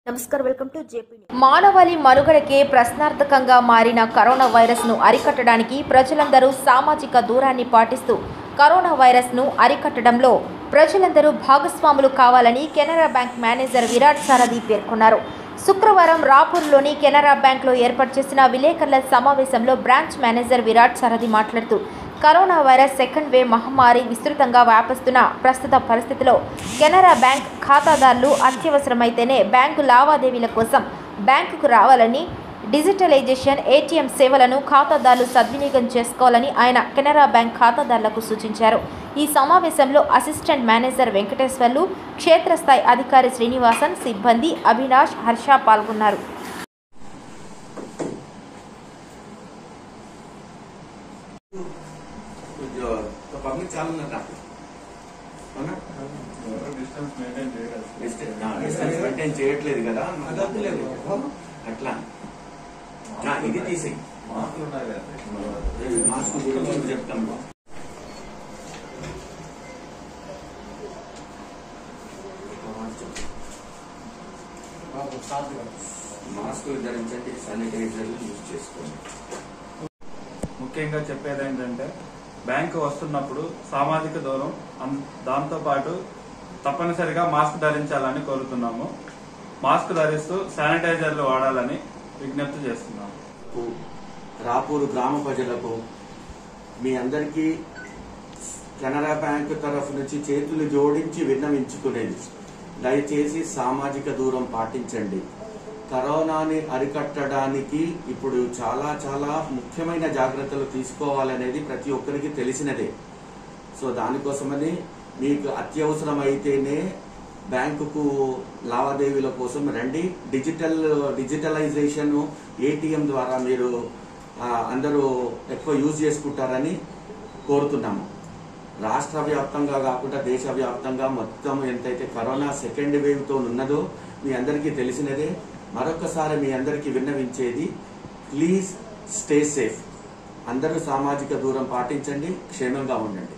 నమస్కారం welcome to JP మానవాళి మనుగడకే ప్రశ్నార్థకంగా మారిన కరోనా వైరస్ను అరికట్టడానికి ప్రజలందరూ సామాజిక దూరాన్ని పాటిస్తూ కరోనా వైరస్ను అరికట్టడంలో ప్రజలందరూ భాగస్వాములు కావాలని కెనరా బ్యాంక్ మేనేజర్ విరాట్ సారథి పేర్కొన్నారు శుక్రవారం రాపూర్లోని కెనరా బ్యాంక్లో ఏర్పాటు చేసిన విలేకరుల సమావేశంలో బ్రాంచ్ మేనేజర్ విరాట్ సారథి మాట్లాడుతూ కరోనా వైరస్ సెకండ్ వేవ్ మహమ్మారి విస్తృతంగా వ్యాపిస్తున్న ప్రస్తుత పరిస్థితిలో కెనరా బ్యాంక్ ఖాతాదారులు అత్యవసరమైతేనే బ్యాంకు లావాదేవీల కోసం బ్యాంకుకు రావాలని డిజిటలైజేషన్ ఏటీఎం సేవలను ఖాతాదారులు సద్వినియోగం చేసుకోవాలని ఆయన కెనరా బ్యాంక్ ఖాతాదారులకు సూచించారు ఈ సమావేశంలో అసిస్టెంట్ మేనేజర్ వెంకటేశ్వర్లు క్షేత్రస్థాయి అధికారి శ్రీనివాసన్ సిబ్బంది అవినాష్ హర్ష పాల్గొన్నారు పబ్లిక్ చాలా ఉన్నారు నాకు అవునా డిస్టెన్స్ మెయింటైన్ చేయగలరు డిస్టెన్స్ నా డిస్టెన్స్ మెయింటైన్ చేయట్లేదు కదా అట్లా నా ఇది తీసి మార్కులు ఉన్నాయి కదా మాస్క్ గురించి చెప్తాం మాస్క్ ధరించండి శానిటైజర్లు యూజ్ చేసుకోండి ముఖ్యంగా చెప్పేది ఏంటంటే బ్యాంకు వస్తున్నప్పుడు సామాజిక దూరం అం- దాంతో పాటు తప్పనిసరిగా మాస్క్ ధరించాలని కోరుతున్నాము మాస్క్ ధరిస్తూ శానిటైజర్లు వాడాలని విజ్ఞప్తి చేస్తున్నాము రాపూరు గ్రామ ప్రజలకు మీ అందరికీ కెనరా బ్యాంకు తరఫు నుంచి చేతులు జోడించి విన్నవించుకునేది దయచేసి సామాజిక దూరం పాటించండి కరోనాని అరికట్టడానికి ఇప్పుడు చాలా చాలా ముఖ్యమైన జాగ్రత్తలు తీసుకోవాలనేది ప్రతి ఒక్కరికి తెలిసినదే సో దానికోసమని మీకు అత్యవసరం అయితేనే బ్యాంకుకు లావాదేవీల కోసం రండి డిజిటల్ డిజిటలైజేషన్ ఏటీఎం ద్వారా మీరు ఆ, అందరూ ఎక్కువ యూజ్ చేసుకుంటారని కోరుతున్నాము రాష్ట్ర వ్యాప్తంగా కాకుండా దేశవ్యాప్తంగా మొత్తం ఎంతైతే కరోనా సెకండ్ వేవ్ తో ఉన్నదో మీ అందరికీ తెలిసినదే మరొకసారి మీ అందరికీ విన్నవించేది ప్లీజ్ స్టే సేఫ్ అందరూ సామాజిక దూరం పాటించండి క్షేమంగా ఉండండి